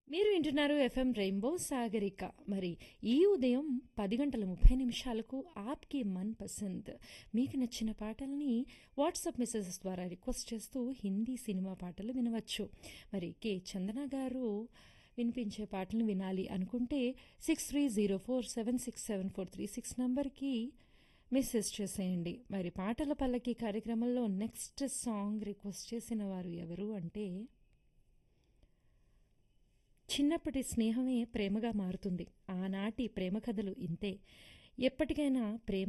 మీరు వింటున్నారు FM rainbow Sagarika మరి ఈ ఉదయం పది గంటల ముప్పై నిమిషాలకు ఆప్కి మన్ పసంద్ మీకు నచ్చిన పాటల్ని వాట్సాప్ మెసేజెస్ ద్వారా రిక్వెస్ట్ చేస్తూ హిందీ సినిమా పాటలు వినవచ్చు మరి కె చందన గారు వినిపించే పాటలు వినాలి అనుకుంటే six three zero four seven six seven four three six నంబర్కి మెసేజ్ చేసేయండి మరి పాటల పల్లకి కార్యక్రమంలో నెక్స్ట్ సాంగ్ రిక్వెస్ట్ చేసిన వారు ఎవరు అంటే చిన్నప్పటి స్నేహమే ప్రేమగా మారుతుంది ఆనాటి ప్రేమ కథలు ఇంతే ఎప్పటికైనా ప్రేమ